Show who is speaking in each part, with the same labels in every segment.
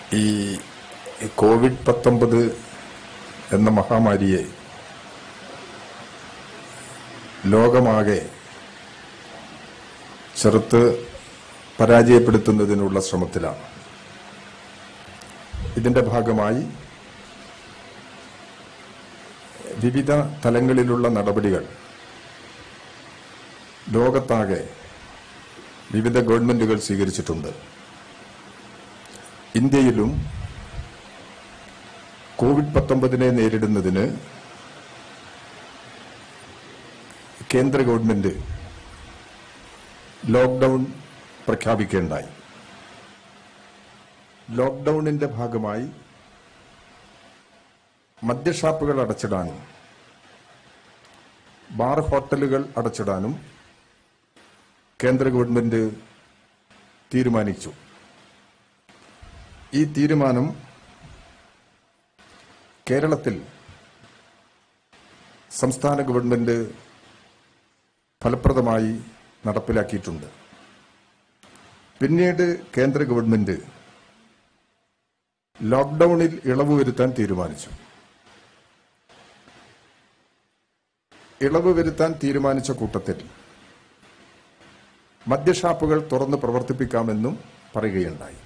Speaker 1: ഈ കോവിഡ് പത്തൊമ്പത് എന്ന മഹാമാരിയെ ലോകമാകെ ചെറുത്ത് പരാജയപ്പെടുത്തുന്നതിനുള്ള ശ്രമത്തിലാണ് ഇതിന്റെ ഭാഗമായി വിവിധ തലങ്ങളിലുള്ള നടപടികൾ ലോകത്താകെ വിവിധ ഗവൺമെന്റുകൾ സ്വീകരിച്ചിട്ടുണ്ട് ഇന്ത്യയിലും കോവിഡ് പത്തൊമ്പതിനെ നേരിടുന്നതിന് കേന്ദ്ര ഗവൺമെന്റ് ലോക്ക്ഡൌൺ പ്രഖ്യാപിക്കേണ്ടായി ലോക്ക്ഡൌണിന്റെ ഭാഗമായി മദ്യഷാപ്പുകൾ അടച്ചിടാനും ബാർ ഹോട്ടലുകൾ അടച്ചിടാനും കേന്ദ്ര ഗവൺമെന്റ് തീരുമാനിച്ചു ഈ തീരുമാനം കേരളത്തിൽ സംസ്ഥാന ഗവൺമെന്റ് ഫലപ്രദമായി നടപ്പിലാക്കിയിട്ടുണ്ട് പിന്നീട് കേന്ദ്ര ഗവൺമെന്റ് ലോക്ക്ഡൌണിൽ ഇളവ് വരുത്താൻ തീരുമാനിച്ചു ഇളവ് വരുത്താൻ തീരുമാനിച്ച കൂട്ടത്തിൽ മദ്യഷാപ്പുകൾ തുറന്ന് പ്രവർത്തിപ്പിക്കാമെന്നും പറയുകയുണ്ടായി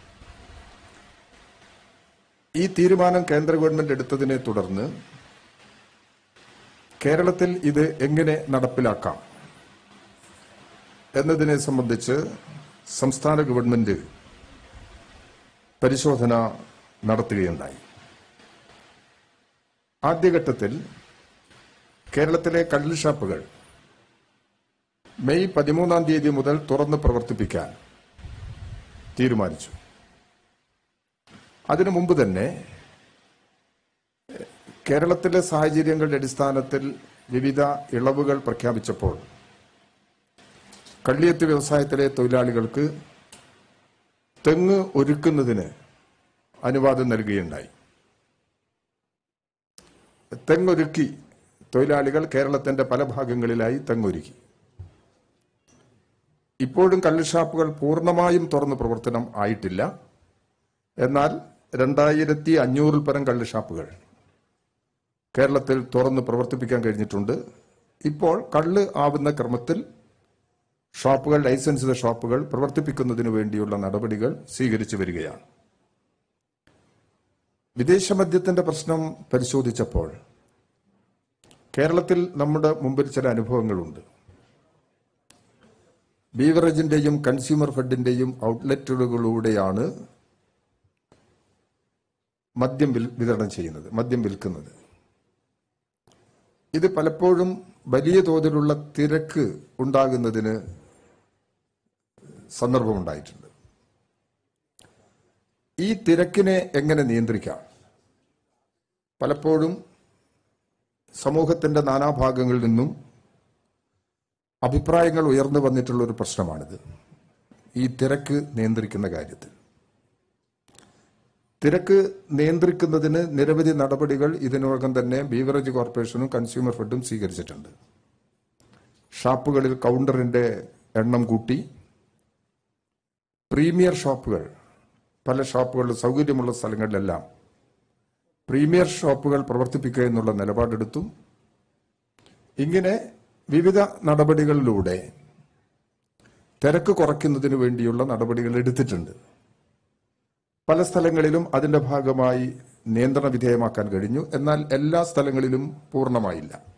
Speaker 1: ഈ തീരുമാനം കേന്ദ്ര ഗവൺമെന്റ് എടുത്തതിനെ തുടർന്ന് കേരളത്തിൽ ഇത് എങ്ങനെ നടപ്പിലാക്കാം എന്നതിനെ സംബന്ധിച്ച് സംസ്ഥാന ഗവൺമെന്റ് പരിശോധന നടത്തുകയുണ്ടായി ആദ്യഘട്ടത്തിൽ കേരളത്തിലെ കള്ളുഷാപ്പുകൾ മെയ് പതിമൂന്നാം തീയതി മുതൽ തുറന്ന് പ്രവർത്തിപ്പിക്കാൻ തീരുമാനിച്ചു അതിനു മുമ്പ് തന്നെ കേരളത്തിലെ സാഹചര്യങ്ങളുടെ അടിസ്ഥാനത്തിൽ വിവിധ ഇളവുകൾ പ്രഖ്യാപിച്ചപ്പോൾ കള്ളിയത്ത് വ്യവസായത്തിലെ തൊഴിലാളികൾക്ക് തെങ്ങ് ഒരുക്കുന്നതിന് അനുവാദം നൽകുകയുണ്ടായി തെങ്ങൊരുക്കി തൊഴിലാളികൾ കേരളത്തിന്റെ പല ഭാഗങ്ങളിലായി തെങ്ങൊരുക്കി ഇപ്പോഴും കള്ളുഷാപ്പുകൾ പൂർണ്ണമായും തുറന്ന് പ്രവർത്തനം ആയിട്ടില്ല എന്നാൽ രണ്ടായിരത്തി അഞ്ഞൂറിൽ പരം കള്ളുഷാപ്പുകൾ കേരളത്തിൽ തുറന്ന് പ്രവർത്തിപ്പിക്കാൻ കഴിഞ്ഞിട്ടുണ്ട് ഇപ്പോൾ കള്ള് ആവുന്ന ക്രമത്തിൽ ഷോപ്പുകൾ ലൈസൻസിത ഷോപ്പുകൾ പ്രവർത്തിപ്പിക്കുന്നതിന് വേണ്ടിയുള്ള നടപടികൾ സ്വീകരിച്ചു വരികയാണ് വിദേശ മദ്യത്തിന്റെ പ്രശ്നം പരിശോധിച്ചപ്പോൾ കേരളത്തിൽ നമ്മുടെ മുമ്പിൽ ചില അനുഭവങ്ങളുണ്ട് ബീവറേജിന്റെയും കൺസ്യൂമർ ഫെഡിന്റെയും ഔട്ട്ലെറ്റുകളിലൂടെയാണ് മദ്യം വിൽ- വിതരണം ചെയ്യുന്നത് മദ്യം വിൽക്കുന്നത് ഇത് പലപ്പോഴും വലിയ തോതിലുള്ള തിരക്ക് ഉണ്ടാകുന്നതിന് സന്ദർഭമുണ്ടായിട്ടുണ്ട് ഈ തിരക്കിനെ എങ്ങനെ നിയന്ത്രിക്കാം പലപ്പോഴും സമൂഹത്തിന്റെ നാനാഭാഗങ്ങളിൽ നിന്നും അഭിപ്രായങ്ങൾ ഉയർന്നു വന്നിട്ടുള്ള ഒരു പ്രശ്നമാണിത് ഈ തിരക്ക് നിയന്ത്രിക്കുന്ന കാര്യത്തിൽ തിരക്ക് നിയന്ത്രിക്കുന്നതിന് നിരവധി നടപടികൾ ഇതിനോടകം തന്നെ ബീവറേജ് കോർപ്പറേഷനും കൺസ്യൂമർ ഫെഡും സ്വീകരിച്ചിട്ടുണ്ട് ഷാപ്പുകളിൽ കൗണ്ടറിന്റെ എണ്ണം കൂട്ടി പ്രീമിയർ ഷോപ്പുകൾ പല ഷോപ്പുകളിൽ സൗകര്യമുള്ള സ്ഥലങ്ങളിലെല്ലാം പ്രീമിയർ ഷോപ്പുകൾ പ്രവർത്തിപ്പിക്കുക എന്നുള്ള നിലപാടെടുത്തു ഇങ്ങനെ വിവിധ നടപടികളിലൂടെ തിരക്ക് കുറയ്ക്കുന്നതിന് വേണ്ടിയുള്ള നടപടികൾ എടുത്തിട്ടുണ്ട് പല സ്ഥലങ്ങളിലും അതിന്റെ ഭാഗമായി നിയന്ത്രണ വിധേയമാക്കാൻ കഴിഞ്ഞു എന്നാൽ എല്ലാ സ്ഥലങ്ങളിലും പൂർണ്ണമായില്ല